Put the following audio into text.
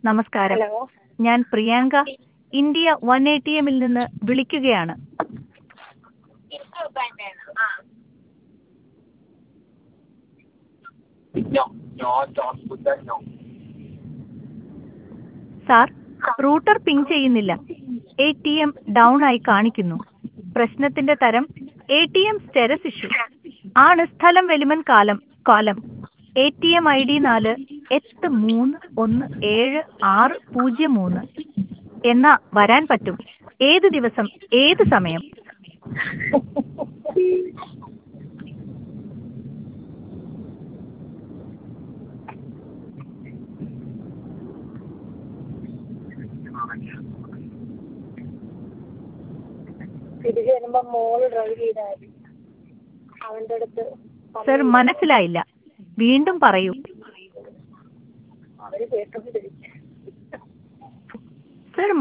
നമസ്കാരം ഹലോ ഞാൻ Priyanka India one A T എമ്മിൽ നിന്ന് വിളിക്കുകയാണ് ആ No, no, don't put that no. Sir router ping ചെയ്യുന്നില്ല എ ടി എം ഡൗൺ ആയി കാണിക്കുന്നു പ്രശ്നത്തിന്റെ തരം A T M status issue ആണ് സ്ഥലം വെലിമൻ കാലം കാലം A T M I D നാല് എട്ട് മൂന്ന് ഒന്ന് ഏഴ് ആറ് പൂജ്യം മൂന്ന് എന്നാ വരാൻ പറ്റും ഏത് ദിവസം ഏത് സമയം തിരിച്ചു വരുമ്പോ മോള് ഡ്രൈവ് ചെയ്താൽ മതി അവന്റെ അടുത്ത് സർ മനസ്സിലായില്ല വീണ്ടും പറയൂ അവര് കേട്ടോണ്ടിരിക്കും